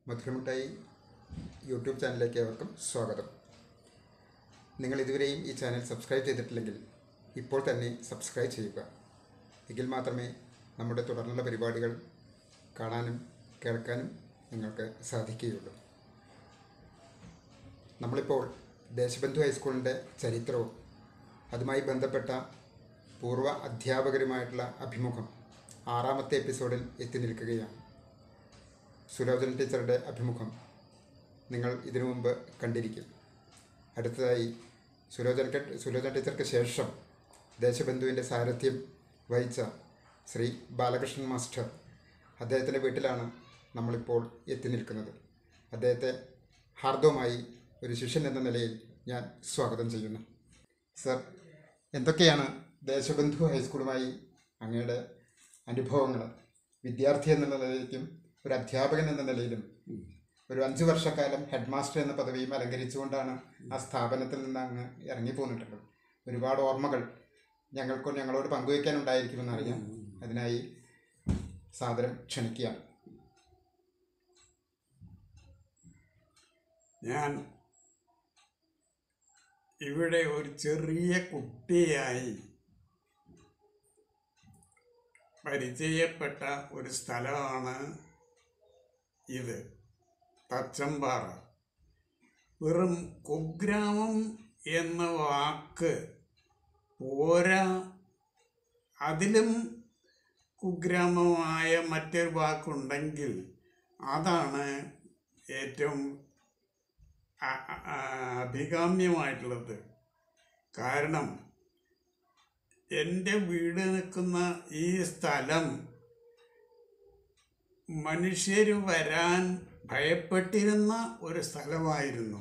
മധുരമുട്ടായി YouTube ചാനലിലേക്ക് ഏവർക്കും സ്വാഗതം നിങ്ങൾ ഇതുവരെയും ഈ ചാനൽ സബ്സ്ക്രൈബ് ചെയ്തിട്ടില്ലെങ്കിൽ ഇപ്പോൾ തന്നെ സബ്സ്ക്രൈബ് ചെയ്യുക എങ്കിൽ മാത്രമേ നമ്മുടെ തുടർന്നുള്ള പരിപാടികൾ കാണാനും കേൾക്കാനും നിങ്ങൾക്ക് സാധിക്കുകയുള്ളൂ നമ്മളിപ്പോൾ ദേശബന്ധു ഹൈസ്കൂളിൻ്റെ ചരിത്രവും അതുമായി ബന്ധപ്പെട്ട പൂർവ്വ അധ്യാപകരുമായിട്ടുള്ള അഭിമുഖം ആറാമത്തെ എപ്പിസോഡിൽ എത്തി നിൽക്കുകയാണ് സുലോചന ടീച്ചറുടെ അഭിമുഖം നിങ്ങൾ ഇതിനു മുമ്പ് കണ്ടിരിക്കും അടുത്തതായി സുലോചന സുലോചന ടീച്ചർക്ക് ശേഷം ദേശബന്ധുവിൻ്റെ സാരഥ്യം വഹിച്ച ശ്രീ ബാലകൃഷ്ണൻ മാസ്റ്റർ അദ്ദേഹത്തിൻ്റെ വീട്ടിലാണ് നമ്മളിപ്പോൾ എത്തി നിൽക്കുന്നത് അദ്ദേഹത്തെ ഹാർദവുമായി ഒരു ശിഷ്യൻ എന്ന നിലയിൽ ഞാൻ സ്വാഗതം ചെയ്യുന്നു സർ എന്തൊക്കെയാണ് ദേശബന്ധു ഹൈസ്കൂളുമായി അങ്ങയുടെ അനുഭവങ്ങൾ വിദ്യാർത്ഥി എന്നുള്ള നിലയിലേക്കും ഒരു അധ്യാപകൻ എന്ന നിലയിലും ഒരു അഞ്ച് വർഷക്കാലം ഹെഡ് മാസ്റ്റർ എന്ന പദവിയും അലങ്കരിച്ചുകൊണ്ടാണ് ആ സ്ഥാപനത്തിൽ നിന്ന് അങ്ങ് ഇറങ്ങിപ്പോന്നിട്ടുള്ളത് ഒരുപാട് ഓർമ്മകൾ ഞങ്ങൾക്ക് ഞങ്ങളോട് പങ്കുവയ്ക്കാനുണ്ടായിരിക്കുമെന്ന് അറിയാം അതിനായി സാദരം ക്ഷണിക്കുകയാണ് ഞാൻ ഇവിടെ ഒരു ചെറിയ കുട്ടിയായി പരിചയപ്പെട്ട ഒരു സ്ഥലമാണ് ഇത് തച്ചമ്പാറ വെറും കുഗ്രാമം എന്ന വാക്ക് പോരാ അതിലും കുഗ്രാമമായ മറ്റൊരു വാക്കുണ്ടെങ്കിൽ അതാണ് ഏറ്റവും അ- അ- ആ- അഭികാമ്യമായിട്ടുള്ളത് കാരണം എൻ്റെ വീട് നിൽക്കുന്ന ഈ സ്ഥലം മനുഷ്യർ വരാൻ ഭയപ്പെട്ടിരുന്ന ഒരു സ്ഥലമായിരുന്നു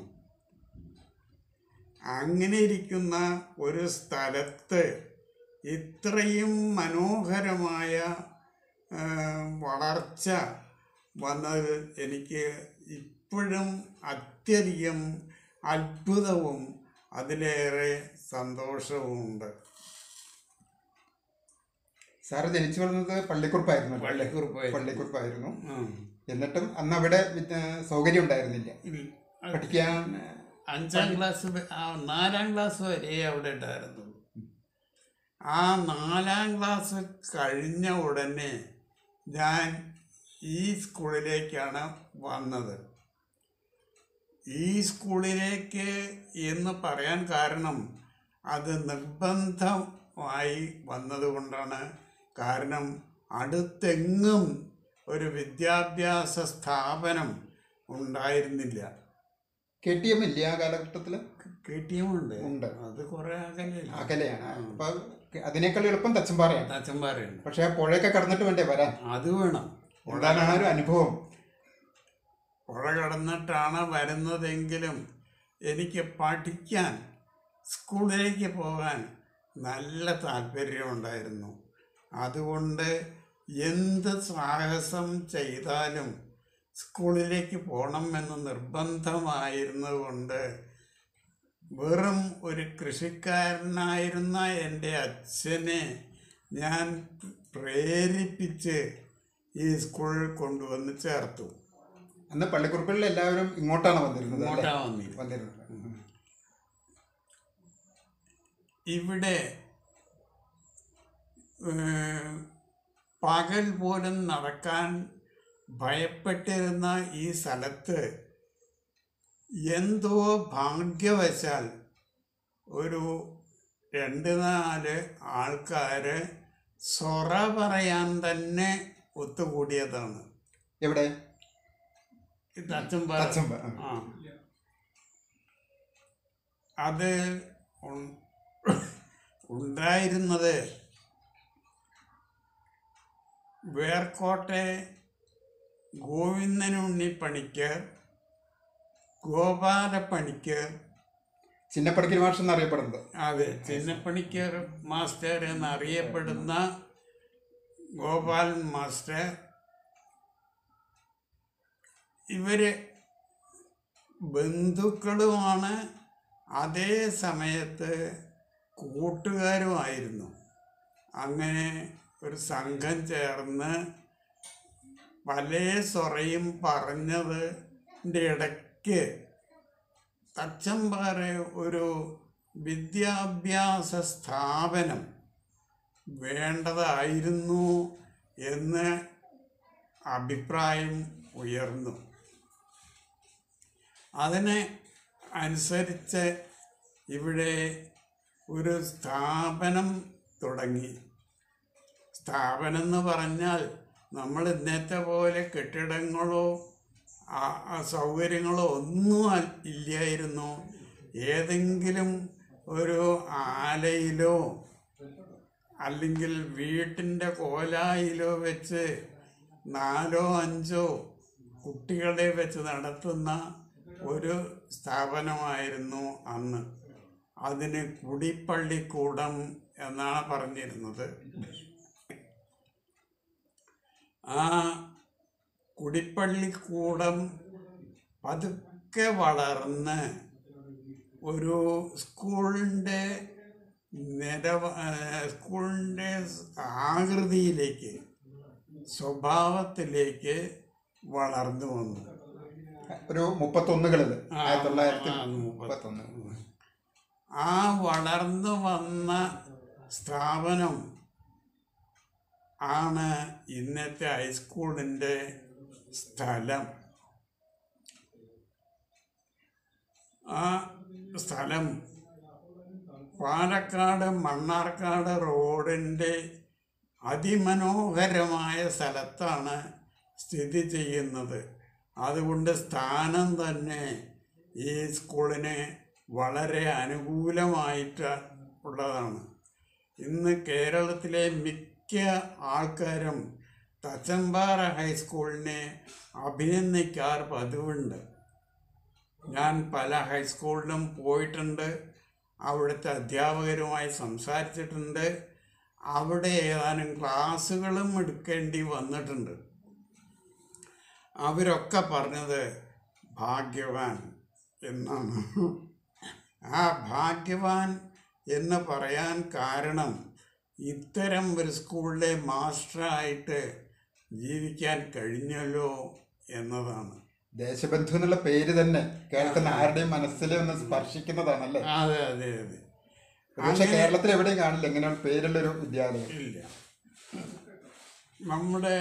അങ്ങനെ ഇരിക്കുന്ന ഒരു സ്ഥലത്ത് ഇത്രയും മനോഹരമായ ആ, വളർച്ച വന്നത് എനിക്ക് ഇപ്പോഴും അത്യധികം അത്ഭുതവും അതിലേറെ സന്തോഷവുമുണ്ട് സാറ് ജനിച്ചു വളർന്നത് പള്ളിക്കുറിപ്പായിരുന്നു അല്ലേ? പള്ളിക്കുറുപ്പായിരുന്നു. പള്ളിക്കുറിപ്പായിരുന്നു ഉം. എന്നിട്ടും അന്ന് അവിടെ വിദ്യ- സൗകര്യം ഉണ്ടായിരുന്നില്ല ഇൽ- പഠിക്കാൻ അഞ്ചാം ക്ലാസ് വ- ആ നാലാം ക്ലാസ് വരെ അവിടെ ഉണ്ടായിരുന്നുള്ളൂ ആ നാലാം ക്ലാസ് കഴിഞ്ഞ ഉടനെ ഞാൻ ഈ സ്കൂളിലേക്കാണ് വന്നത് ഈ സ്കൂളിലേക്ക് എന്ന് പറയാൻ കാരണം അത് നിർബന്ധമായി വന്നതുകൊണ്ടാണ് കാരണം അടുത്തെങ്ങും ഒരു വിദ്യാഭ്യാസ സ്ഥാപനം ഉണ്ടായിരുന്നില്ല കെ ടി എം ഇല്ല ആ കാലഘട്ടത്തിൽ കെ ടി എം ഉണ്ട് ഉണ്ട്. അത് കുറെ അകലെ അകലെയാണ് അപ്പൊ അതിനേക്കാൾ എളുപ്പം തച്ചമ്പാറയാണ് തച്ചമ്പാറയുണ്ട് പക്ഷെ ആ പുഴയൊക്കെ കടന്നിട്ട് വേണ്ടേ വരാൻ അത് വേണം എന്താണ് ആ ഒരു അനുഭവം പുഴ കടന്നിട്ടാണ് വരുന്നതെങ്കിലും എനിക്ക് പഠിക്കാൻ സ്കൂളിലേക്ക് പോകാൻ നല്ല താല്പര്യമുണ്ടായിരുന്നു അതുകൊണ്ട് എന്ത് സാഹസം ചെയ്താലും സ്കൂളിലേക്ക് പോകണം എന്ന് നിർബന്ധമായിരുന്നതുകൊണ്ട് വെറും ഒരു കൃഷിക്കാരനായിരുന്ന എൻ്റെ അച്ഛനെ ഞാൻ പ്രേരിപ്പിച്ച് ഈ സ്കൂളിൽ കൊണ്ടുവന്ന് ചേർത്തു അന്ന് പള്ളിക്കുറിപ്പിൽ എല്ലാവരും ഇങ്ങോട്ടാണ് വന്നിരുന്നത് അല്ലേ? ഇങ്ങോട്ടാ വന്നിരുന്നത്. വന്നിരുന്നത് ഇവിടെ ഏർ, പകൽ പോലും നടക്കാൻ ഭയപ്പെട്ടിരുന്ന ഈ സ്ഥലത്ത് എന്തോ ഭാഗ്യവശാൽ ഒരു രണ്ട് നാല് ആൾക്കാർ സൊറ പറയാൻ തന്നെ ഒത്തുകൂടിയതാണ് എവിടെ ഈ തച്ചമ്പാറ തച്ചമ്പ ആ അത് ഉൺ- ഉണ്ടായിരുന്നത് വേർക്കോട്ടെ ഗോവിന്ദനുണ്ണി പണിക്കർ ഗോപാല പണിക്കർ ചിന്നപ്പടിക്കൽ മാഷ് എന്നറിയപ്പെടുന്നത് അതെ ചിന്നപ്പണിക്കർ മാസ്റ്റർ എന്നറിയപ്പെടുന്ന ഗോപാലൻ മാസ്റ്റർ ഇവര് ബന്ധുക്കളുമാണ് അതേ സമയത്ത് കൂട്ടുകാരുമായിരുന്നു അങ്ങനെ ഒരു സംഘം ചേർന്ന് പല സൊറയും പറഞ്ഞതിൻ്റെ ഇടയ്ക്ക് തച്ചമ്പാറ ഒരു വിദ്യാഭ്യാസ സ്ഥാപനം വേണ്ടതായിരുന്നു എന്ന് അഭിപ്രായം ഉയർന്നു അതിനെ അനുസരിച്ച് ഇവിടെ ഒരു സ്ഥാപനം തുടങ്ങി സ്ഥാപനം എന്ന് പറഞ്ഞാൽ നമ്മൾ ഇന്നത്തെ പോലെ കെട്ടിടങ്ങളോ ആ- ആ സൗകര്യങ്ങളോ ഒന്നും അൽ- ഇല്ലായിരുന്നു ഏതെങ്കിലും ഒരു ആലയിലോ അല്ലെങ്കിൽ വീട്ടിൻ്റെ കോലായിലോ വെച്ച് നാലോ അഞ്ചോ കുട്ടികളെ വെച്ച് നടത്തുന്ന ഒരു സ്ഥാപനമായിരുന്നു അന്ന് അതിന് കുടിപ്പള്ളിക്കൂടം എന്നാണ് പറഞ്ഞിരുന്നത് ആ കുടിപ്പള്ളിക്കൂടം പതുക്കെ വളർന്ന് ഒരു സ്കൂളിൻ്റെ നിരവ ഏഹ് സ്കൂളിൻ്റെ ആകൃതിയിലേക്ക് സ്വഭാവത്തിലേക്ക് വളർന്നു വന്നു ഒരു മുപ്പത്തൊന്നുകളിൽ ആ, ആയിരത്തി തൊള്ളായിരത്തി ആ, മുപ്പത്തൊന്ന് ആ വളർന്നു വന്ന സ്ഥാപനം ആണ് ഇന്നത്തെ ഹൈസ്കൂളിൻ്റെ സ്ഥലം ആ സ്ഥലം പാലക്കാട് മണ്ണാർക്കാട് റോഡിൻ്റെ അതിമനോഹരമായ സ്ഥലത്താണ് സ്ഥിതി ചെയ്യുന്നത് അതുകൊണ്ട് സ്ഥാനം തന്നെ ഈ സ്കൂളിന് വളരെ അനുകൂലമായിട്ട് ഉള്ളതാണ് ഇന്ന് കേരളത്തിലെ മിക്ക ആൾക്കാരും തച്ചമ്പാറ ഹൈസ്കൂളിനെ അഭിനന്ദിക്കാർ പതിവുണ്ട് ഞാൻ പല ഹൈസ്കൂളിലും പോയിട്ടുണ്ട് അവിടുത്തെ അധ്യാപകരുമായി സംസാരിച്ചിട്ടുണ്ട് അവിടെ ഏതാനും ക്ലാസ്സുകളും എടുക്കേണ്ടി വന്നിട്ടുണ്ട് അവരൊക്കെ പറഞ്ഞത് ഭാഗ്യവാൻ എന്നാണ് ആ ഭാഗ്യവാൻ എന്ന് പറയാൻ കാരണം ഇത്തരം ഒരു സ്കൂളിലെ മാസ്റ്ററായിട്ട് ജീവിക്കാൻ കഴിഞ്ഞല്ലോ എന്നതാണ് ദേശബന്ധു എന്നുള്ള പേര് തന്നെ കേൾക്കുന്ന ആരുടെയും മനസ്സിൽ ഒന്ന് സ്പർശിക്കുന്നതാണല്ലേ അതെ അതെ അതെ പക്ഷെ കേരളത്തിൽ എവിടെയും കാണില്ല ഇങ്ങനെയുള്ള പേരുള്ളൊരു വിദ്യാലയം ഇല്ല നമ്മുടെ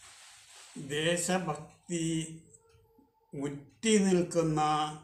ദേശഭക്തി മുറ്റി നിൽക്കുന്ന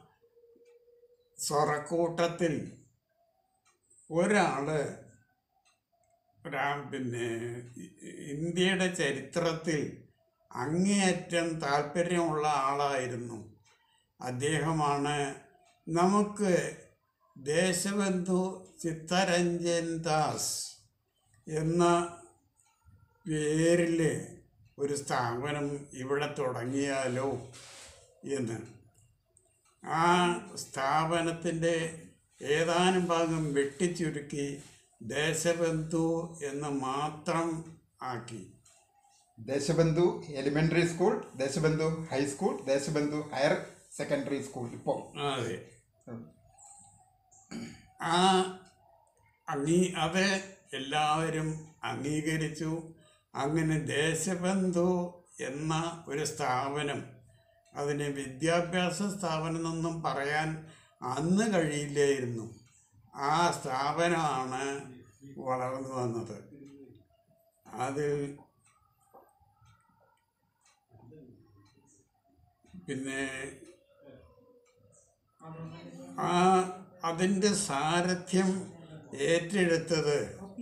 സ്വറക്കൂട്ടത്തിൽ ഒരാള് ഒരാ പിന്നെ ഇ- ഇന്ത്യയുടെ ചരിത്രത്തിൽ അങ്ങേയറ്റം താല്പര്യമുള്ള ആളായിരുന്നു അദ്ദേഹമാണ് നമുക്ക് ദേശബന്ധു ചിത്തരഞ്ജൻ ദാസ് എന്ന പേരിൽ ഒരു സ്ഥാപനം ഇവിടെ തുടങ്ങിയാലോ എന്ന് ആ സ്ഥാപനത്തിൻ്റെ ഏതാനും ഭാഗം വെട്ടിച്ചുരുക്കി ദേശബന്ധു എന്ന് മാത്രം ആക്കി Deshabandhu elementary school Deshabandhu high school Deshabandhu higher secondary school ഇപ്പോൾ അതെ ആ അംഗീ അത് എല്ലാവരും അംഗീകരിച്ചു അങ്ങനെ ദേശബന്ധു എന്ന ഒരു സ്ഥാപനം അതിന് വിദ്യാഭ്യാസ സ്ഥാപനം എന്നൊന്നും പറയാൻ അന്ന് കഴിയില്ലായിരുന്നു ആ സ്ഥാപനമാണ് വളർന്നു വന്നത് അത് പിന്നെ ആ അതിൻ്റെ സാരഥ്യം ഏറ്റെടുത്തത്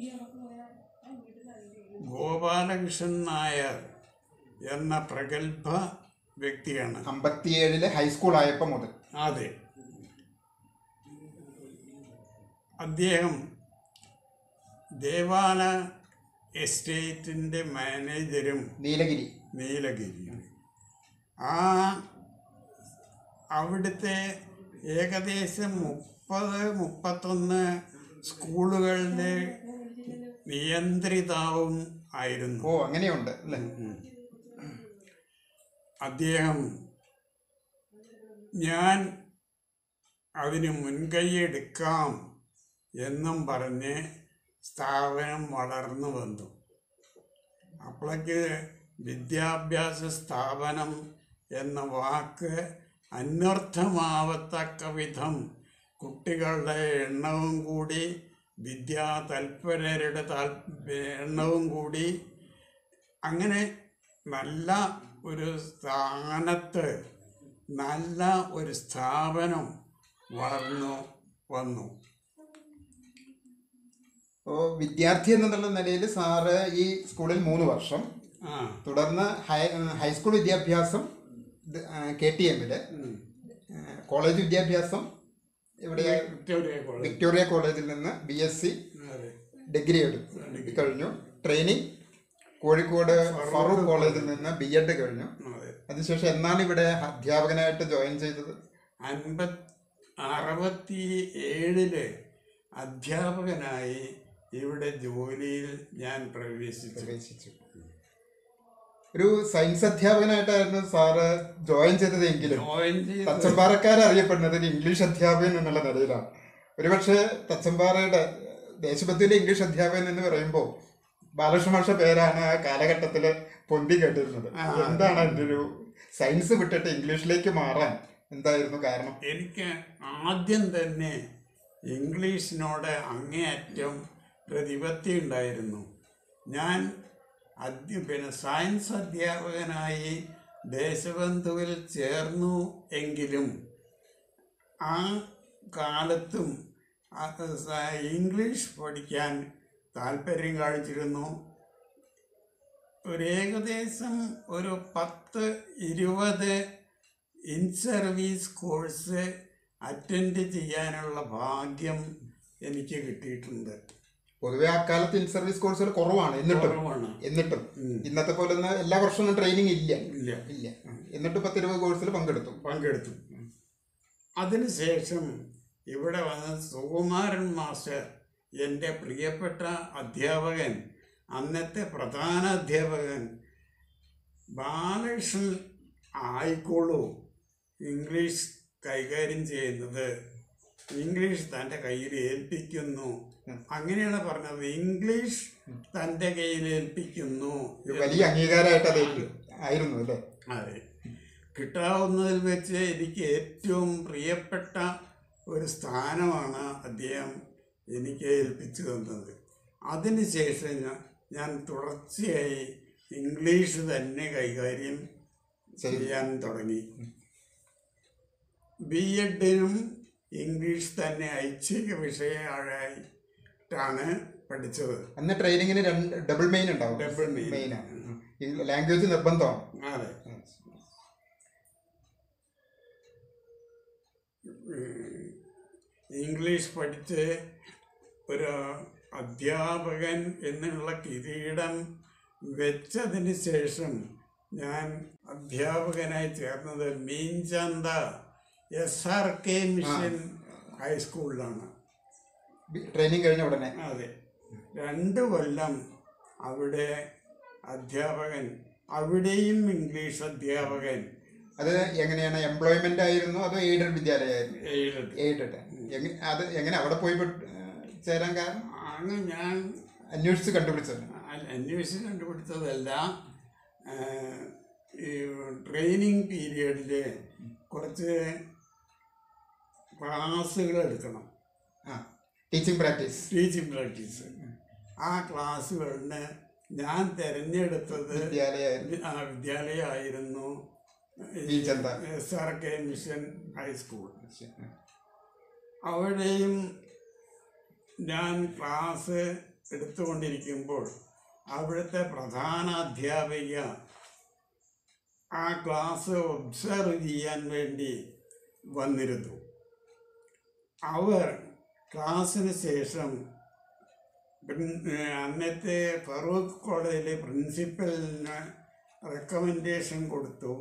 ഗോപാലകൃഷ്ണൻ നായർ എന്ന പ്രഗത്ഭ വ്യക്തിയാണ് അമ്പത്തിയേഴിലെ ഹൈസ്കൂൾ ആയപ്പോൾ മുതൽ അതെ അദ്ദേഹം ദേവാല എസ്റ്റേറ്റിൻ്റെ മാനേജരും നീലഗിരി നീലഗിരി ആ അവിടുത്തെ ഏകദേശം മുപ്പത് മുപ്പത്തൊന്ന് സ്കൂളുകളുടെ നിയന്ത്രിതാവും ആയിരുന്നു ഓ അങ്ങനെയുണ്ട് അല്ലേ അദ്ദേഹം ഞാൻ അതിന് മുൻകൈയെടുക്കാം എന്നും പറഞ്ഞ് സ്ഥാപനം വളർന്നു വന്നു അപ്പോഴേക്ക് വിദ്യാഭ്യാസ സ്ഥാപനം എന്ന വാക്ക് അന്വർത്ഥമാവത്തക്ക വിധം കുട്ടികളുടെ എണ്ണവും കൂടി വിദ്യാ തൽപരരുടെ താൽ എണ്ണവും കൂടി അങ്ങനെ നല്ല ഒരു സ്ഥാനത്ത് നല്ല ഒരു സ്ഥാപനം വളർന്നു വന്നു അപ്പോൾ വിദ്യാർത്ഥി എന്നുള്ള നിലയിൽ സാറ് ഈ സ്കൂളിൽ മൂന്ന് വർഷം ആ തുടർന്ന് ഹൈ ഹൈസ്കൂൾ വിദ്യാഭ്യാസം കെ ടി എമ്മിൽ ഉം. കോളേജ് വിദ്യാഭ്യാസം ഇവിടെ വിക്ടോറിയ കോളേജ് വിക്ടോറിയ കോളേജിൽ നിന്ന് ബി എസ് സി അതെ ഡിഗ്രി എടുത്തു കഴിഞ്ഞു ട്രെയിനിങ് കോഴിക്കോട് ഫറൂഖ് കോളേജിൽ നിന്ന് ബി എഡ് കഴിഞ്ഞു അതെ അതിനുശേഷം എന്നാണ് ഇവിടെ അധ്യാപകനായിട്ട് ജോയിൻ ചെയ്തത് അൻപത് അറുപത്തി ഏഴില് അധ്യാപകനായി ഇവിടെ ജോലിയിൽ ഞാൻ പ്രവേശിച്ചു പ്രവേശിച്ചു ഒരു സയൻസ് അധ്യാപകനായിട്ടായിരുന്നു സാറ് ജോയിൻ ചെയ്തതെങ്കിലും ജോയിൻ ചെയ്ത് തച്ചമ്പാറക്കാരെ അറിയപ്പെടുന്നത് ഒരു ഇംഗ്ലീഷ് അധ്യാപകൻ എന്നുള്ള നിലയിലാണ് ഒരുപക്ഷെ തച്ചമ്പാറയുടെ ദേശഭക്തിയിലെ ഇംഗ്ലീഷ് അധ്യാപകൻ എന്ന് പറയുമ്പോൾ ബാലകൃഷ്ണ മാഷ പേരാണ് ആ കാലഘട്ടത്തിൽ പൊന്തി കേട്ടിരുന്നത് എന്താണ് എൻ്റെ ഒരു സയൻസ് വിട്ടിട്ട് ഇംഗ്ലീഷിലേക്ക് മാറാൻ എന്തായിരുന്നു കാരണം എനിക്ക് ആദ്യം തന്നെ ഇംഗ്ലീഷിനോട് അങ്ങേയറ്റം പ്രതിപത്തി ഉണ്ടായിരുന്നു ഞാൻ അധ്യ പിന്നെ സയൻസ് അധ്യാപകനായി ദേശബന്ധുവിൽ ചേർന്നു എങ്കിലും ആ കാലത്തും ആ സ- ഇംഗ്ലീഷ് പഠിക്കാൻ താല്പര്യം കാണിച്ചിരുന്നു ഒരു ഏകദേശം ഒരു പത്ത് ഇരുപത് ഇൻ സർവീസ് കോഴ്സ് അറ്റൻഡ് ചെയ്യാനുള്ള ഭാഗ്യം എനിക്ക് കിട്ടിയിട്ടുണ്ട് പൊതുവെ അക്കാലത്ത് ഇൻ സർവീസ് കോഴ്സുകൾ കുറവാണ് എന്നിട്ടും കുറവാണ് എന്നിട്ടും ഉം. ഇന്നത്തെ പോലെ ഒന്നും എല്ലാ വർഷവും ട്രെയിനിങ് ഇല്ല ഇല്ല ഇല്ല എന്നിട്ട് പത്തിരുപത് കോഴ്സിൽ പങ്കെടുത്തു പങ്കെടുത്തു അതിനുശേഷം ഇവിടെ വന്ന സുകുമാരൻ മാസ്റ്റർ എൻ്റെ പ്രിയപ്പെട്ട അധ്യാപകൻ അന്നത്തെ പ്രധാന അധ്യാപകൻ ബാലകൃഷ്ണൻ ആയിക്കോളൂ ഇംഗ്ലീഷ് കൈകാര്യം ചെയ്യുന്നത് ഇംഗ്ലീഷ് തൻ്റെ കയ്യിൽ ഏൽപ്പിക്കുന്നു അങ്ങനെയാണ് പറഞ്ഞത് ഇംഗ്ലീഷ് തൻ്റെ കയ്യിൽ ഏൽപ്പിക്കുന്നു ഒരു വലിയ അംഗീകാരമായിട്ട് അത് ആയിരുന്നു അല്ലേ അതെ കിട്ടാവുന്നതിൽ വെച്ച് എനിക്ക് ഏറ്റവും പ്രിയപ്പെട്ട ഒരു സ്ഥാനമാണ് അദ്ദേഹം എനിക്ക് ഏൽപ്പിച്ചു തന്നത് അതിനുശേഷം ഞാൻ- ഞാൻ തുടർച്ചയായി ഇംഗ്ലീഷ് തന്നെ കൈകാര്യം ചെയ്യാൻ തുടങ്ങി ബി എഡിനും ഇംഗ്ലീഷ് തന്നെ ഐച്ഛിക വിഷയമായിട്ടാണ് പഠിച്ചത് അന്ന് ട്രെയിനിങ്ങിന് രണ്ട് ഡബിൾ മെയിൻ ഉണ്ടാവും Double main. മെയിനാണ് ലാംഗ്വേജ് നിർബന്ധമാണ് അതെ ഇംഗ്ലീഷ് പഠിച്ച് ഒരു അധ്യാപകൻ എന്നുള്ള കിരീടം വെച്ചതിന് ശേഷം ഞാൻ അധ്യാപകനായി ചേർന്നത് മീൻചന്ത എസ് ആർ കെ മിഷൻ ഹൈസ്കൂളിലാണ് ട്രെയിനിങ് കഴിഞ്ഞ ഉടനെ അതെ രണ്ട് കൊല്ലം അവിടെ അധ്യാപകൻ അവിടെയും ഇംഗ്ലീഷ് അധ്യാപകൻ അത് എങ്ങനെയാണ് എംപ്ലോയ്മെന്റ് ആയിരുന്നു അതോ എയ്ഡഡ് വിദ്യാലയമായിരുന്നു എഴുതി എയ്ഡഡ് അത് എങ്ങനെ അവിടെ പോയി പെട്ട്- ചേരാൻ കാരണം ആണ് ഞാൻ അന്വേഷിച്ച് കണ്ടുപിടിച്ചത് അ- അന്വേഷിച്ച് കണ്ടുപിടിച്ചതല്ല ആ, ഈ ട്രെയിനിങ് പീരിയഡിൽ കുറച്ച് ക്ലാസ്സുകൾ എടുക്കണം ആ ടീച്ചിങ് പ്രാക്ടീസ് ടീച്ചിങ് പ്രാക്ടീസ് ആ ക്ലാസ്സുകളിന് ഞാൻ തിരഞ്ഞെടുത്തത് വിദ്യാലയമായിരുന്നു ആ വിദ്യാലയമായിരുന്നു ഈ ചന്ത. S R K mission high school അവിടെയും ഞാൻ ക്ലാസ് എടുത്തുകൊണ്ടിരിക്കുമ്പോൾ അവിടുത്തെ പ്രധാന അധ്യാപിക ആ ക്ലാസ് ഒബ്സർവ് ചെയ്യാൻ വേണ്ടി വന്നിരുന്നു അവർ ക്ലാസ്സിന് ശേഷം പ്രിൻ- ഏഹ് അന്നത്തെ ഫറൂഖ് കോളേജിലെ പ്രിൻസിപ്പലിന് റെക്കമെൻഡേഷൻ കൊടുത്തു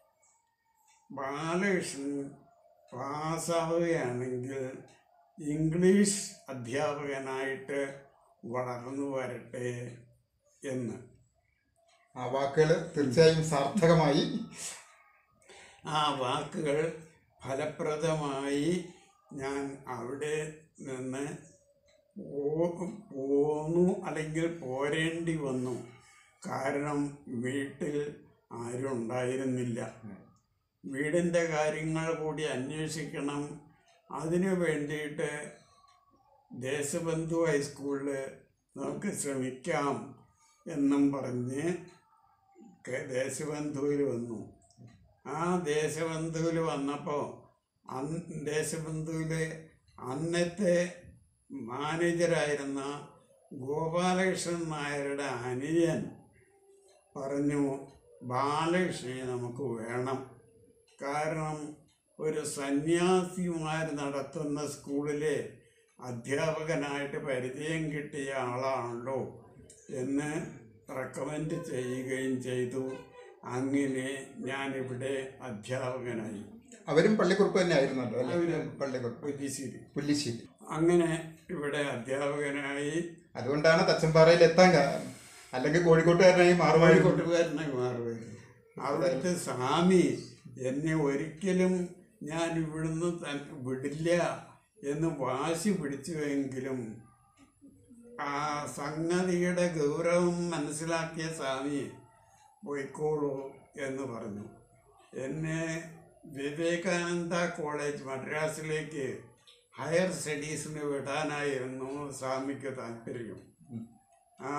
ബാലകൃഷ്ണൻ പാസ്സാവുകയാണെങ്കിൽ ഇംഗ്ലീഷ് അധ്യാപകനായിട്ട് വളർന്നു വരട്ടെ എന്ന് ആ വാക്കുകൾ തീർച്ചയായും സാർത്ഥകമായി ആ വാക്കുകൾ ഫലപ്രദമായി ഞാൻ അവിടെ നിന്ന് പോ- പോന്നു അല്ലെങ്കിൽ പോരേണ്ടി വന്നു കാരണം വീട്ടിൽ ആരും ഉണ്ടായിരുന്നില്ല വീടിൻ്റെ കാര്യങ്ങൾ കൂടി അന്വേഷിക്കണം അതിനു വേണ്ടിയിട്ട് ദേശബന്ധു ഹൈസ്കൂളിൽ നമുക്ക് ശ്രമിക്കാം എന്നും പറഞ്ഞ് കെ- ദേശബന്ധുവിൽ വന്നു ആ ദേശബന്ധുവിൽ വന്നപ്പോൾ അന്ന് ദേശബന്ധുവിൽ അന്നത്തെ മാനേജരായിരുന്ന ഗോപാലകൃഷ്ണൻ നായരുടെ അനിയൻ പറഞ്ഞു ബാലകൃഷ്ണനെ നമുക്ക് വേണം കാരണം ഒരു സന്യാസിമാർ നടത്തുന്ന സ്കൂളിലെ അധ്യാപകനായിട്ട് പരിചയം കിട്ടിയ ആളാണല്ലോ എന്ന് റെക്കമെൻഡ് ചെയ്യുകയും ചെയ്തു അങ്ങനെ ഞാനിവിടെ അധ്യാപകനായി അവരും പള്ളിക്കുറുപ്പ് തന്നെ ആയിരുന്നല്ലോ അല്ലേ അവരും. പള്ളിക്കുറുപ്പ് പുല്ലിശ്ശേരി പുല്ലിശ്ശേരി അങ്ങനെ ഇവിടെ അധ്യാപകനായി അതുകൊണ്ടാണ് തച്ചമ്പാറയിൽ എത്താൻ കാരണം അല്ലെങ്കിൽ കോഴിക്കോട്ടുകാരനായി മാറുമായിരുന്നു കോഴിക്കോട്ടുകാരനായി മാറുകയും അവിടുത്തെ സ്വാമി എന്നെ ഒരിക്കലും ഞാൻ ഇവിടുന്ന് തൻ- വിടില്ല എന്ന് വാശി പിടിച്ചുവെങ്കിലും ആ സംഗതിയുടെ ഗൗരവം മനസ്സിലാക്കിയ സ്വാമി പോയിക്കോളൂ എന്ന് പറഞ്ഞു എന്നെ വിവേകാനന്ദ കോളേജ് മദ്രാസിലേക്ക് ഹയർ സ്റ്റഡീസിന് വിടാനായിരുന്നു സ്വാമിക്ക് താല്പര്യം ആ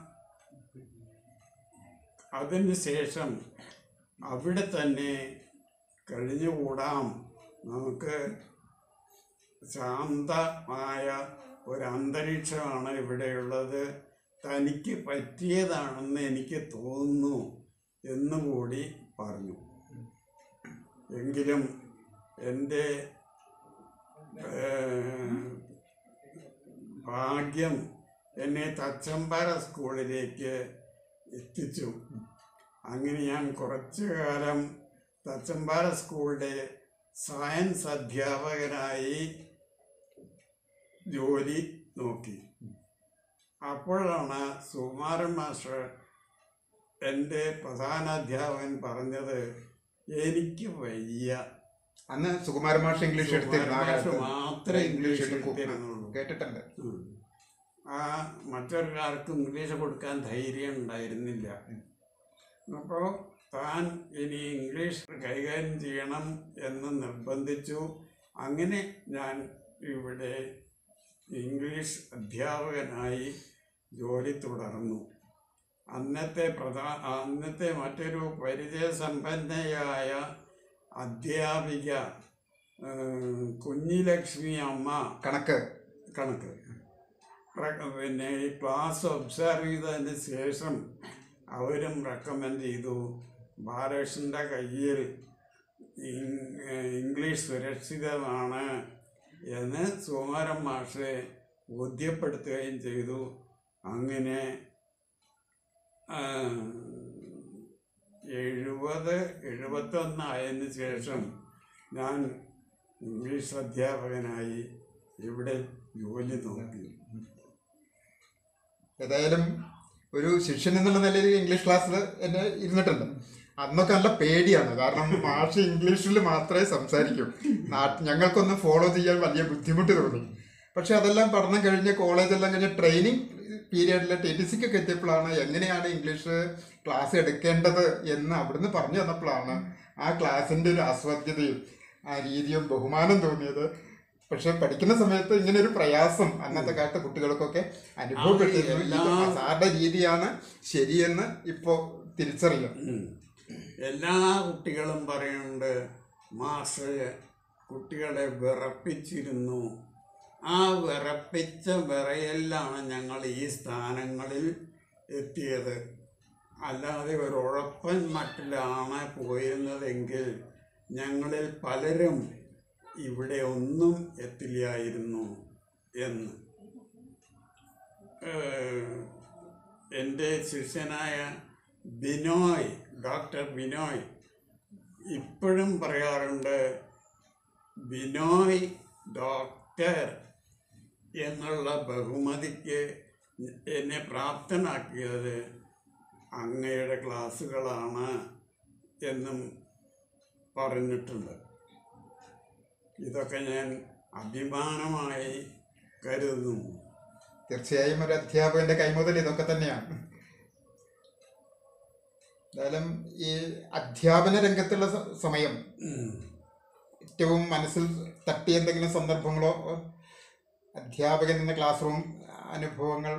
അതിന് ശേഷം അവിടെ തന്നെ കഴിഞ്ഞുകൂടാം നമുക്ക് ശാന്തമായ ഒരു അന്തരീക്ഷമാണ് ഇവിടെയുള്ളത് തനിക്ക് പറ്റിയതാണെന്ന് എനിക്ക് തോന്നുന്നു എന്നുകൂടി പറഞ്ഞു എങ്കിലും എൻ്റെ ഏഹ്, ഭാഗ്യം എന്നെ തച്ചമ്പാറ സ്കൂളിലേക്ക് എത്തിച്ചു അങ്ങനെ ഞാൻ കുറച്ചു കാലം തച്ചമ്പാറ സ്കൂളിലെ സയൻസ് അധ്യാപകനായി ജോലി നോക്കി അപ്പോഴാണ് സുകുമാരൻ മാസ്റ്റർ എൻ്റെ പ്രധാന അധ്യാപകൻ പറഞ്ഞത് എനിക്ക് വയ്യ അന്ന് സുകുമാരൻ മാഷ് ഇംഗ്ലീഷ് എടുത്തിരുന്നു ആ സുകുമാരൻ മാഷ് കാലത്ത് മാത്രമേ ഇംഗ്ലീഷ് എടുക്കൂ. എടുത്തിരുന്നുള്ളൂ. കേട്ടിട്ടുണ്ട് ഉം. ആ മറ്റൊരാൾക്കും ഇംഗ്ലീഷ് കൊടുക്കാൻ ധൈര്യം ഉണ്ടായിരുന്നില്ല അപ്പോൾ താൻ ഇനി ഇംഗ്ലീഷ് കൈകാര്യം ചെയ്യണം എന്ന് നിർബന്ധിച്ചു അങ്ങനെ ഞാൻ ഇവിടെ ഇംഗ്ലീഷ് അധ്യാപകനായി ജോലി തുടർന്നു അന്നത്തെ പ്രധാ അന്നത്തെ മറ്റൊരു പരിചയസമ്പന്നയായ അധ്യാപിക ഏം, കുഞ്ഞിലക്ഷ്മി അമ്മ കണക്ക് കണക്ക് റ- പിന്നെ ഈ ക്ലാസ് ഒബ്സർവ് ചെയ്തതിന് ശേഷം അവരും റെക്കമെൻഡ് ചെയ്തു ബാലകൃഷ്ണൻ്റെ കയ്യിൽ ഇങ്- ഇംഗ്ലീഷ് സുരക്ഷിതമാണ് എന്ന് സുമാരൻ മാഷെ ബോധ്യപ്പെടുത്തുകയും ചെയ്തു അങ്ങനെ ആ, എഴുപത് എഴുപത്തൊന്നായതിന് ശേഷം ഞാൻ ഇംഗ്ലീഷ് അധ്യാപകനായി ഇവിടെ ജോലി നോക്കി ഏതായാലും ഒരു ശിഷ്യൻ എന്നുള്ള നിലയിൽ ഇംഗ്ലീഷ് ക്ലാസ്സിൽ എന്നെ ഇരുന്നിട്ടുണ്ട് അന്നൊക്കെ നല്ല പേടിയാണ് കാരണം മാഷ് ഇംഗ്ലീഷിൽ മാത്രമേ സംസാരിക്കൂ നാട്ട് ഞങ്ങൾക്കൊന്ന് ഫോളോ ചെയ്യാൻ വലിയ ബുദ്ധിമുട്ട് തോന്നി പക്ഷെ അതെല്ലാം പഠനം കഴിഞ്ഞ് കോളേജെല്ലാം കഴിഞ്ഞ് ട്രെയിനിങ് പീരിയഡിൽ ടി ടി സിക്കൊക്കെ എത്തിയപ്പോഴാണ് എങ്ങനെയാണ് ഇംഗ്ലീഷ് ക്ലാസ് എടുക്കേണ്ടത് എന്ന് അവിടുന്ന് പറഞ്ഞു തന്നപ്പോഴാണ് ആ ക്ലാസ്സിൻ്റെ ഒരു ആസ്വാദ്യതയും ആ രീതിയും ബഹുമാനം തോന്നിയത് പക്ഷെ പഠിക്കുന്ന സമയത്ത് ഇങ്ങനെ ഒരു പ്രയാസം അന്നത്തെ കാലത്തെ കുട്ടികൾക്കൊക്കെ അനുഭവപ്പെട്ടിരുന്നു ഇത് എല്ലാ- സാറിന്റെ രീതിയാണ് ശരിയെന്ന് ഇപ്പോ തിരിച്ചറിയാം ഉം. എല്ലാ കുട്ടികളും പറയുന്നുണ്ട് മാസ്റ്റർ കുട്ടികളെ വിറപ്പിച്ചിരുന്നു ആ വിറപ്പിച്ച വിറയലിലാണ് ഞങ്ങൾ ഈ സ്ഥാനങ്ങളിൽ എത്തിയത് അല്ലാതെ ഒരു ഉഴപ്പൻ മട്ടിലാണ് പോയിരുന്നതെങ്കിൽ ഞങ്ങളിൽ പലരും ഇവിടെ ഒന്നും എത്തില്ലായിരുന്നു എന്ന് ഏഹ്, എൻ്റെ ശിഷ്യനായ ബിനോയ് ഡോക്ടർ ബിനോയ് ഇപ്പോഴും പറയാറുണ്ട് ബിനോയ് ഡോക്ടർ എന്നുള്ള ബഹുമതിക്ക് എന്നെ പ്രാപ്തനാക്കിയത് അങ്ങയുടെ ക്ലാസ്സുകളാണ് എന്നും പറഞ്ഞിട്ടുണ്ട് ഇതൊക്കെ ഞാൻ അഭിമാനമായി കരുതുന്നു തീർച്ചയായും ഒരു അധ്യാപകന്റെ കൈമുതൽ ഇതൊക്കെ തന്നെയാണ് എന്തായാലും ഈ അധ്യാപന രംഗത്തുള്ള സ- സമയം ഉം. ഏറ്റവും മനസ്സിൽ തട്ടിയ എന്തെങ്കിലും സന്ദർഭങ്ങളോ അധ്യാപകൻ എന്ന ക്ലാസ് റൂം അനുഭവങ്ങൾ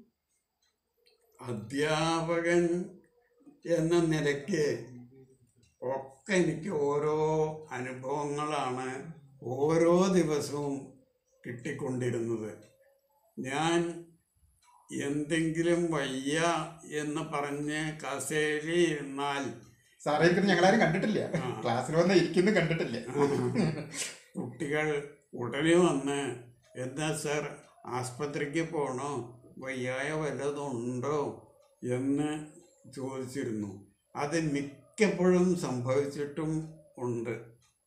അധ്യാപകൻ എന്ന നിലയ്ക്ക് ഒക്കെ എനിക്ക് ഓരോ അനുഭവങ്ങളാണ് ഓരോ ദിവസവും കിട്ടിക്കൊണ്ടിരുന്നത് ഞാൻ എന്തെങ്കിലും വയ്യ എന്ന് പറഞ്ഞ് കസേരയിൽ ഇരുന്നാൽ സാറേ ഇരിക്കുന്നത് ഞങ്ങളാരും കണ്ടിട്ടില്ല ആ. ക്ലാസ്സിൽ വന്ന് ഇരിക്കുന്നു കണ്ടിട്ടില്ല കുട്ടികൾ ഉടനെ വന്ന് എന്താ സാർ ആസ്പത്രിക്ക് പോകണോ വയ്യായ വല്ലതും ഉണ്ടോ എന്ന് ചോദിച്ചിരുന്നു അത് മിക്കപ്പോഴും സംഭവിച്ചിട്ടും ഉണ്ട്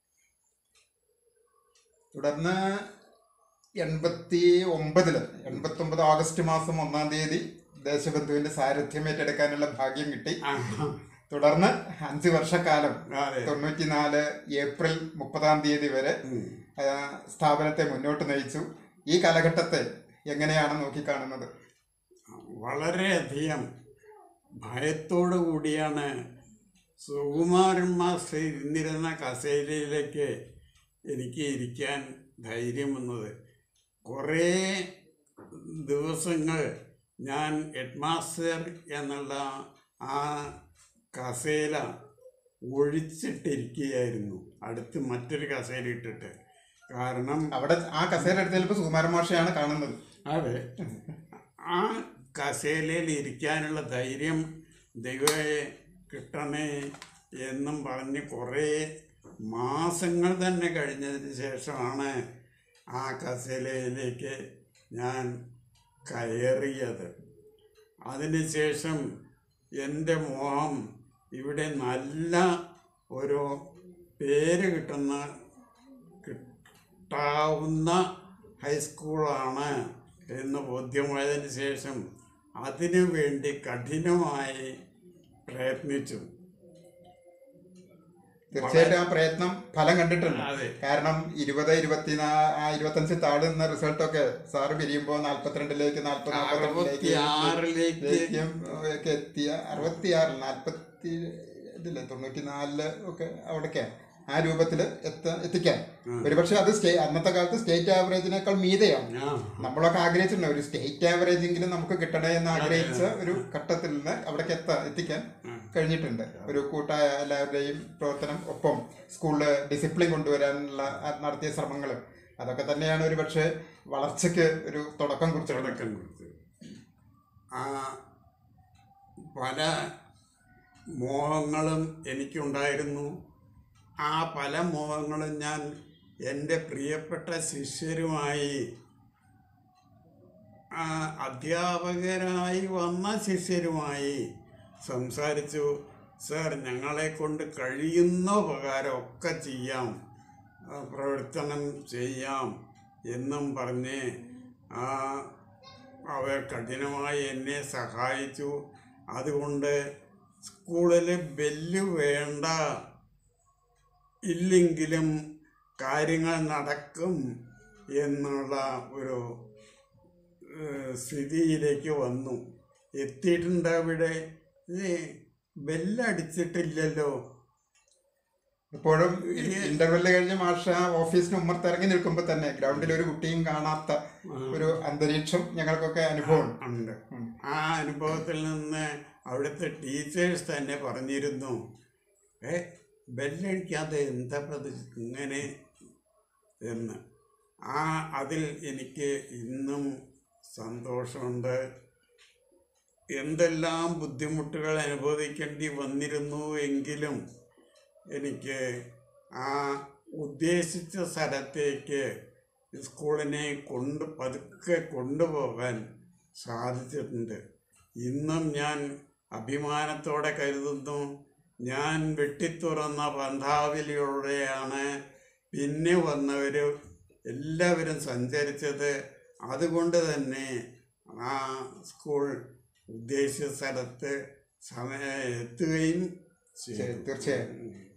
തുടർന്ന് എൺപത്തി ഒമ്പതില് എൺപത്തി ഒമ്പത് ഓഗസ്റ്റ് മാസം ഒന്നാം തീയതി ദേശബന്ധുവിന്റെ സാരഥ്യം ഏറ്റെടുക്കാനുള്ള ഭാഗ്യം കിട്ടി ആ, തുടർന്ന് അഞ്ച് വർഷക്കാലം അതെ തൊണ്ണൂറ്റിനാല് ഏപ്രിൽ മുപ്പതാം തീയതി വരെ ഉം. ആ, സ്ഥാപനത്തെ മുന്നോട്ട് നയിച്ചു ഈ കാലഘട്ടത്തെ എങ്ങനെയാണ് നോക്കിക്കാണുന്നത് വളരെയധികം ഭയത്തോടു കൂടിയാണ് സുകുമാരൻ മാസ്റ്റർ ഇരുന്നിരുന്ന കസേരയിലേക്ക് എനിക്ക് ഇരിക്കാൻ ധൈര്യം വന്നത് കുറേ ദിവസങ്ങൾ ഞാൻ ഹെഡ് മാസ്റ്റർ എന്നുള്ള ആ കസേര ഒഴിച്ചിട്ടിരിക്കുകയായിരുന്നു അടുത്ത് മറ്റൊരു കസേര ഇട്ടിട്ട് കാരണം അവിടെ ആ കസേര എടുത്തപ്പോൾ സുകുമാരൻ മാഷയാണ് കാണുന്നത് അതെ ആ കസേലയിൽ ഇരിക്കാനുള്ള ധൈര്യം ദൈവമേ കിട്ടണേ എന്നും പറഞ്ഞ് കുറേ മാസങ്ങൾ തന്നെ കഴിഞ്ഞതിന് ശേഷമാണ് ആ കസേലയിലേക്ക് ഞാൻ കയറിയത് അതിനുശേഷം എൻ്റെ മോഹം ഇവിടെ നല്ല ഒരു പേര് കിട്ടുന്ന കിട്ടാവുന്ന ഹൈസ്കൂളാണ് എന്ന് ബോധ്യമായതിന് ശേഷം അതിനു വേണ്ടി കഠിനമായി പ്രയത്നിച്ചു തീർച്ചയായിട്ടും ആ പ്രയത്നം ഫലം കണ്ടിട്ടുണ്ട് അതെ കാരണം ഇരുപത് ഇരുപത്തിനാ ആ ഇരുപത്തഞ്ച് താഴുന്ന റിസൾട്ടൊക്കെ സാറ് പിരിയുമ്പോൾ നാല്പത്തിരണ്ടിലേക്ക് നാല്പത് അറുപത്തി ആറിലേക്ക് ഒക്കെ എത്തിയ അറുപത്തിയാറിൽ നാല്പത്തി ഇതില്ലേ തൊണ്ണൂറ്റി നാലില് ഒക്കെ അവിടേക്ക് ആ രൂപത്തിൽ എത്ത എത്തിക്കാൻ ഒരുപക്ഷെ അത് സ്റ്റേ അന്നത്തെ കാലത്ത് സ്റ്റേറ്റ് ആവറേജിനേക്കാൾ മീതെയാണ് ആ നമ്മളൊക്കെ ആഗ്രഹിച്ചിട്ടുണ്ട് ഒരു സ്റ്റേറ്റ് ആവറേജ് എങ്കിലും നമുക്ക് കിട്ടണേ എന്ന് ആഗ്രഹിച്ച ഒരു ഘട്ടത്തിൽ നിന്ന് അവിടേക്ക് എത്താ എത്തിക്കാൻ കഴിഞ്ഞിട്ടുണ്ട് ഒരു കൂട്ടായ എല്ലാവരുടെയും പ്രവർത്തനം ഒപ്പം സ്കൂളിൽ ഡിസിപ്ലിൻ കൊണ്ടുവരാനുള്ള ആ നടത്തിയ ശ്രമങ്ങൾ അതൊക്കെ തന്നെയാണ് ഒരു പക്ഷേ വളർച്ചയ്ക്ക് ഒരു തുടക്കം കുറിച്ചത് തുടക്കം കൊടുത്തു ആ പല മോഹങ്ങളും എനിക്കുണ്ടായിരുന്നു ആ പല മോഹങ്ങളും ഞാൻ എൻ്റെ പ്രിയപ്പെട്ട ശിഷ്യരുമായി ആ അധ്യാപകരായി വന്ന ശിഷ്യരുമായി സംസാരിച്ചു സർ ഞങ്ങളെ കൊണ്ട് കഴിയുന്ന ഉപകാരമൊക്കെ ചെയ്യാം ആ, പ്രവർത്തനം ചെയ്യാം എന്നും പറഞ്ഞ് ആ അവർ കഠിനമായി എന്നെ സഹായിച്ചു അതുകൊണ്ട് സ്കൂളിൽ ബെല്ല് വേണ്ട ഇല്ലെങ്കിലും കാര്യങ്ങൾ നടക്കും എന്നുള്ള ഒരു ഏഹ്, സ്ഥിതിയിലേക്ക് വന്നു എത്തിയിട്ടുണ്ട് അവിടെ ഏ, ബെല്ലടിച്ചിട്ടില്ലല്ലോ ഇപ്പോഴും ഇന്റർവെല് കഴിഞ്ഞ് മാഷ ഓഫീസിന് ഉമ്മർത്തിറങ്ങി നിൽക്കുമ്പോൾ തന്നെ ഗ്രൗണ്ടിൽ ഒരു കുട്ടിയും കാണാത്ത ഒരു അന്തരീക്ഷം ഞങ്ങൾക്കൊക്കെ അനുഭവം ഉണ്ട് ആ അനുഭവത്തിൽ നിന്ന് അവിടുത്തെ ടീച്ചേഴ്സ് തന്നെ പറഞ്ഞിരുന്നു ഏ ബെല്ലടിക്കാതെ എന്താ പ്രതി ഇങ്ങനെ എന്ന് ആ അതിൽ എനിക്ക് ഇന്നും സന്തോഷമുണ്ട് എന്തെല്ലാം ബുദ്ധിമുട്ടുകൾ അനുഭവിക്കേണ്ടി വന്നിരുന്നു എങ്കിലും എനിക്ക് ആ ഉദ്ദേശിച്ച സ്ഥലത്തേക്ക് സ്കൂളിനെ കൊണ്ട് പതുക്കെ കൊണ്ടുപോകാൻ സാധിച്ചിട്ടുണ്ട് ഇന്നും ഞാൻ അഭിമാനത്തോടെ കരുതുന്നു ഞാൻ വെട്ടിത്തുറന്ന പന്ഥാവിലൂടെയാണ് പിന്നെ വന്നവർ എല്ലാവരും സഞ്ചരിച്ചത് അതുകൊണ്ട് തന്നെ ആ സ്കൂൾ ഉദ്ദേശിച്ച സ്ഥലത്ത് സമയ എത്തുകയും ചെയ്തു തീർച്ചയായും.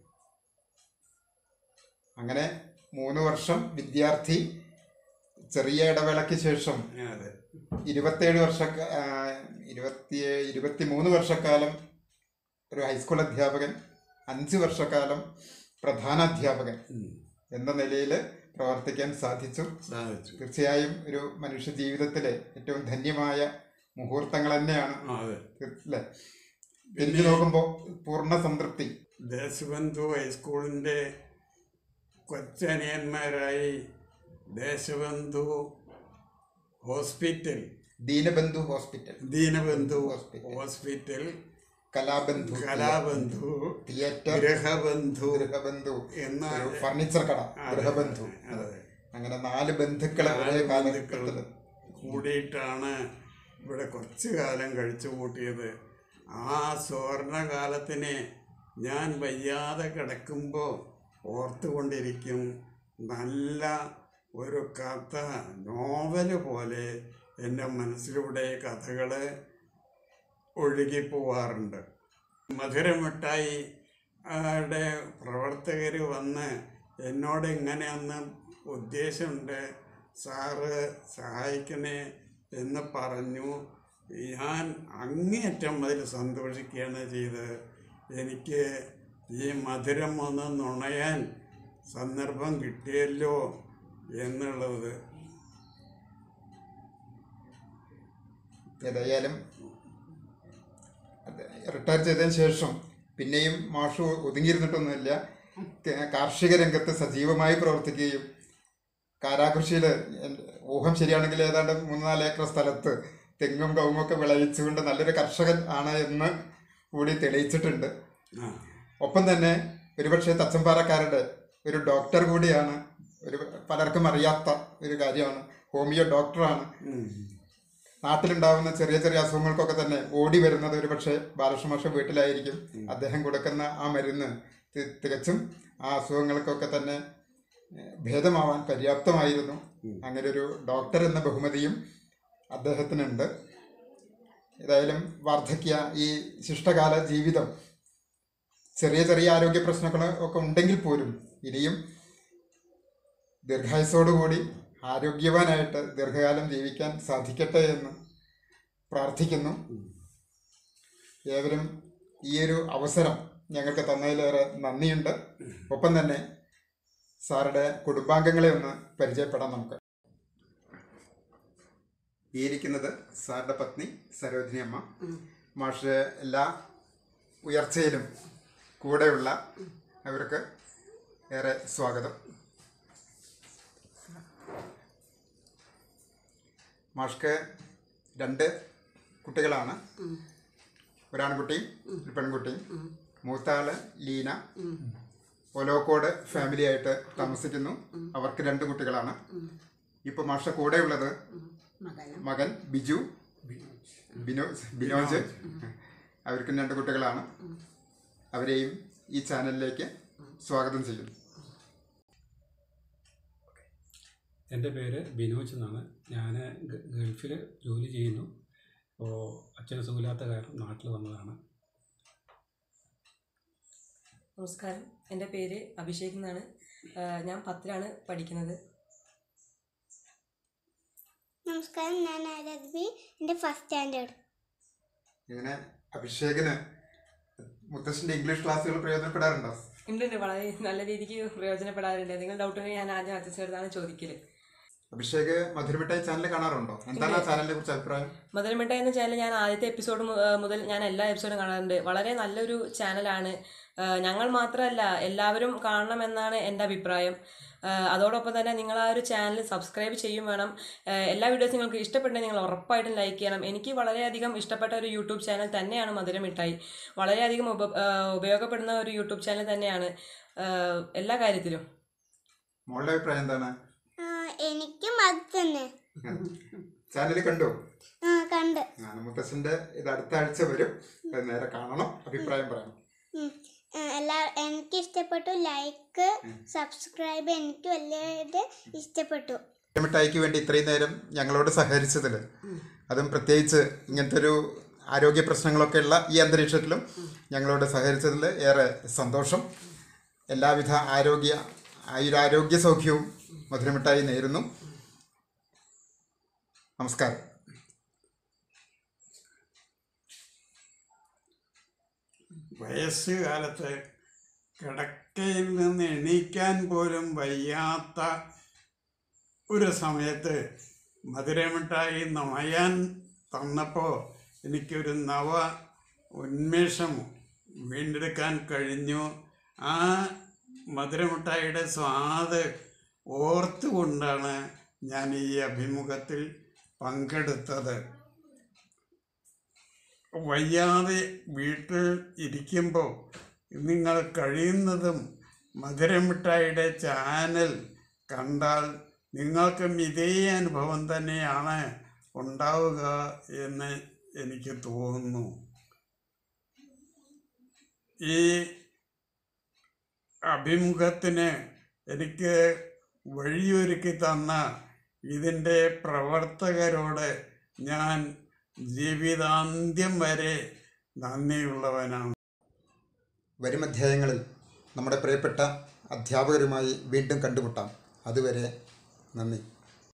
അങ്ങനെ മൂന്ന് വർഷം വിദ്യാർത്ഥി ചെറിയ ഇടവേളയ്ക്ക് ശേഷം അതെ ഇരുപത്തേഴ് വർഷ ഇരുപത്തി ഇരുപത്തി മൂന്ന് വർഷക്കാലം ഒരു ഹൈസ്കൂൾ അധ്യാപകൻ അഞ്ച് വർഷക്കാലം പ്രധാന അധ്യാപകൻ എന്ന നിലയിൽ പ്രവർത്തിക്കാൻ സാധിച്ചു സാധിച്ചു തീർച്ചയായും ഒരു മനുഷ്യ ജീവിതത്തിലെ ഏറ്റവും ധന്യമായ മുഹൂർത്തങ്ങൾ തന്നെയാണ് ആ, അതെ അല്ലേ തിരിഞ്ഞു നോക്കുമ്പോൾ പൂർണ്ണ സംതൃപ്തി ദേശബന്ധു ഹൈസ്കൂളിൻ്റെ കൊച്ചനിയന്മാരായി Deshabandhu hospital Deenabandhu hospital Deenabandhu hospital. Hospital Kalabandhu Kalabandhu theatre Grihabandhu Grihabandhu എന്ന ഒരു ഫർണിച്ചർ കട അതെ, ഗൃഹബന്ധു അതെ. അങ്ങനെ നാല് ബന്ധുക്കളെ ഒരേ നാല് ബന്ധുക്കൾ കാലഘട്ടത്തിൽ കൂടിയിട്ടാണ് ഇവിടെ കുറച്ചു കാലം കഴിച്ചു കൂട്ടിയത് ആ സുവർണകാലത്തിനെ ഞാൻ വയ്യാതെ കിടക്കുമ്പോൾ ഓർത്തുകൊണ്ടിരിക്കും നല്ല ഒരു കഥ നോവല് പോലെ എൻ്റെ മനസ്സിലൂടെ കഥകൾ ഒഴുകിപ്പോവാറുണ്ട് മധുരമിഠായി യുടെ പ്രവർത്തകർ വന്ന് എന്നോട് ഇങ്ങനെയൊന്ന് ഉദ്ദേശമുണ്ട് സാറ് സഹായിക്കണേ എന്ന് പറഞ്ഞു ഞാൻ അങ്ങേയറ്റം അതിൽ സന്തോഷിക്കുകയാണ് ചെയ്തത് എനിക്ക് ഈ മധുരം ഒന്ന് നുണയാൻ സന്ദർഭം കിട്ടിയല്ലോ എന്നുള്ളത് ഏതായാലും റിട്ടയർ ചെയ്തതിന് ശേഷം പിന്നെയും മാഷു ഒതുങ്ങിയിരുന്നിട്ടൊന്നുമില്ല ക- കാർഷിക രംഗത്ത് സജീവമായി പ്രവർത്തിക്കുകയും കാരാകൃഷിയിൽ ഊഹം ശരിയാണെങ്കിൽ ഏതാണ്ട് മൂന്ന് നാല് ഏക്കർ സ്ഥലത്ത് തെങ്ങും കവുങ്ങൊക്കെ വിളയിച്ചുകൊണ്ട് നല്ലൊരു കർഷകൻ ആണ് എന്ന് കൂടി തെളിയിച്ചിട്ടുണ്ട് ആ ഒപ്പം തന്നെ ഒരുപക്ഷെ തച്ചമ്പാറക്കാരുടെ ഒരു ഡോക്ടർ കൂടിയാണ് ഒരു പലർക്കും അറിയാത്ത ഒരു കാര്യമാണ് ഹോമിയോ ഡോക്ടറാണ് ഉം. നാട്ടിലുണ്ടാവുന്ന ചെറിയ ചെറിയ അസുഖങ്ങൾക്കൊക്കെ തന്നെ ഓടി വരുന്നത് ഒരു പക്ഷേ ബാലകൃഷ്ണമാഷ വീട്ടിലായിരിക്കും അദ്ദേഹം കൊടുക്കുന്ന ആ മരുന്ന് തി- തികച്ചും ആ അസുഖങ്ങൾക്കൊക്കെ തന്നെ ഏഹ്, ഭേദമാവാൻ പര്യാപ്തമായിരുന്നു അങ്ങനെ ഒരു ഡോക്ടർ എന്ന ബഹുമതിയും അദ്ദേഹത്തിനുണ്ട് ഏതായാലും വാർദ്ധക്യ ഈ ശിഷ്ടകാല ജീവിതം ചെറിയ ചെറിയ ആരോഗ്യ പ്രശ്നങ്ങൾ ഒക്കെ ഉണ്ടെങ്കിൽ പോലും ഇനിയും ദീർഘായുസോടുകൂടി ആരോഗ്യവാനായിട്ട് ദീർഘകാലം ജീവിക്കാൻ സാധിക്കട്ടെ എന്ന് പ്രാർത്ഥിക്കുന്നു ഏവരും ഈ ഒരു അവസരം ഞങ്ങൾക്ക് തന്നതിലേറെ നന്ദിയുണ്ട് ഒപ്പം തന്നെ സാറുടെ കുടുംബാംഗങ്ങളെ ഒന്ന് പരിചയപ്പെടാം നമുക്ക് ഈ ഇരിക്കുന്നത് സാറുടെ പത്നി സരോജിനി അമ്മ മാഷ് എല്ലാ ഉയർച്ചയിലും കൂടെയുള്ള അവർക്ക് ഏറെ സ്വാഗതം മാഷ്ക്ക് രണ്ട് കുട്ടികളാണ് ഒരാൺകുട്ടിയും ഒരു പെൺകുട്ടിയും മൂത്ത ആള് ലീന ഒലോക്കോട് ഫാമിലി ആയിട്ട് താമസിക്കുന്നു അവർക്ക് രണ്ട് കുട്ടികളാണ് ഇപ്പൊ മാഷ കൂടെയുള്ളത് മകൻ ബിജു ബിനോജ് ബിനോജ് അവർക്കും രണ്ട് കുട്ടികളാണ് അവരെയും ഈ ചാനലിലേക്ക് സ്വാഗതം ചെയ്യുന്നു എൻ്റെ പേര് ബിനോജ് എന്നാണ് ഞാൻ ഗൾഫിൽ ജോലി ചെയ്യുന്നു അപ്പോൾ അച്ഛന് സുഖമില്ലാത്ത കാരണം നാട്ടിൽ വന്നതാണ് നമസ്കാരം എൻ്റെ പേര് അഭിഷേക് എന്നാണ് ആഹ് ഞാൻ പത്തിലാണ് പഠിക്കുന്നത് നമസ്കാരം ഞാൻ ആരഗ്ബി എൻ്റെ ഫസ്റ്റ് സ്റ്റാൻഡേർഡ് ഇങ്ങനെ അഭിഷേകിന് മുത്തശ്ശന്റെ ഇംഗ്ലീഷ് ക്ലാസ്സുകൾ പ്രയോജനപ്പെടാറുണ്ടോ ഉണ്ട് ഉണ്ട് വളരെ നല്ല രീതിക്ക് പ്രയോജനപ്പെടാറുണ്ട് നിങ്ങൾ ഡൗട്ട് ഉണ്ടെങ്കിൽ ഞാൻ ആദ്യം അച്ഛനടുത്താണ് ചോദിക്കല് അഭിഷേക് മധുരമിഠായി ചാനൽ കാണാറുണ്ടോ എന്താണ് ആ ചാനലിനെ കുറിച്ച് അഭിപ്രായം മധുരമിട്ട എന്ന ചാനൽ ഞാൻ ആദ്യത്തെ എപ്പിസോഡ് മുതൽ ഞാൻ എല്ലാ എപ്പിസോഡും കാണാറുണ്ട് വളരെ നല്ലൊരു ചാനലാണ് ആഹ് ഞങ്ങൾ മാത്രമല്ല എല്ലാവരും കാണണമെന്നാണ് എൻ്റെ അഭിപ്രായം ആഹ് അതോടൊപ്പം തന്നെ നിങ്ങൾ ആ ഒരു ചാനൽ സബ്സ്ക്രൈബ് ചെയ്യും വേണം ആഹ് എല്ലാ വീഡിയോസും നിങ്ങൾക്ക് ഇഷ്ടപ്പെട്ടെങ്കിൽ നിങ്ങൾ ഉറപ്പായിട്ടും ലൈക്ക് ചെയ്യണം എനിക്ക് വളരെയധികം ഇഷ്ടപ്പെട്ട ഒരു യൂട്യൂബ് ചാനൽ തന്നെയാണ് മധുരമിഠായി വളരെയധികം ഉപ ആഹ് ഉപയോഗപ്പെടുന്ന ഒരു യൂട്യൂബ് ചാനൽ തന്നെയാണ് ആഹ് എല്ലാ കാര്യത്തിലും മോളുടെ അഭിപ്രായം എന്താണ് എനിക്കും അത് തന്നെ ചാനൽ കണ്ടു ആ കണ്ട് ആ മുത്തശ്ശന്റെ ഇത് അടുത്ത ആഴ്ച വരും അത് നേരെ കാണണം അഭിപ്രായം പറയണം ഉം. ആ, എല്ലാ എനിക്ക് ഇഷ്ടപ്പെട്ടു ലൈക്ക് സബ്സ്ക്രൈബ് എനിക്ക് വലിയത് ഇഷ്ടപ്പെട്ടു മിഠായിക്ക് വേണ്ടി ഇത്രയും നേരം ഞങ്ങളോട് സഹകരിച്ചതിൽ അതും പ്രത്യേകിച്ച് ഇങ്ങനത്തെ ഒരു ആരോഗ്യ പ്രശ്നങ്ങളൊക്കെ ഉള്ള ഈ അന്തരീക്ഷത്തിലും ഞങ്ങളോട് സഹകരിച്ചതിൽ ഏറെ സന്തോഷം എല്ലാവിധ ആരോഗ്യ ആയുരാരോഗ്യ സൗഖ്യവും മധുരമിഠായി നേരുന്നു നമസ്കാരം വയസ്സുകാലത്ത് കിടക്കയിൽ നിന്ന് എണീക്കാൻ പോലും വയ്യാത്ത ഒരു സമയത്ത് മധുരമിഠായി നുണയാൻ തന്നപ്പോൾ എനിക്കൊരു നവ ഉന്മേഷം വീണ്ടെടുക്കാൻ കഴിഞ്ഞു ആ മധുരമിഠായിയുടെ സ്വാദ് ഓർത്തുകൊണ്ടാണ് ഞാൻ ഈ അഭിമുഖത്തിൽ പങ്കെടുത്തത് വയ്യാതെ വീട്ടിൽ ഇരിക്കുമ്പോൾ നിങ്ങൾ കഴിയുന്നതും മധുരമിഠായിയുടെ ചാനൽ കണ്ടാൽ നിങ്ങൾക്കും ഇതേ അനുഭവം തന്നെയാണ് ഉണ്ടാവുക എന്ന് എനിക്ക് തോന്നുന്നു ഈ അഭിമുഖത്തിന് എനിക്ക് വഴിയൊരുക്കി തന്ന ഇതിൻ്റെ പ്രവർത്തകരോട് ഞാൻ ജീവിതാന്ത്യം വരെ നന്ദിയുള്ളവനാണ് വരും അധ്യായങ്ങളിൽ നമ്മുടെ പ്രിയപ്പെട്ട അധ്യാപകരുമായി വീണ്ടും കണ്ടുമുട്ടാം അതുവരെ നന്ദി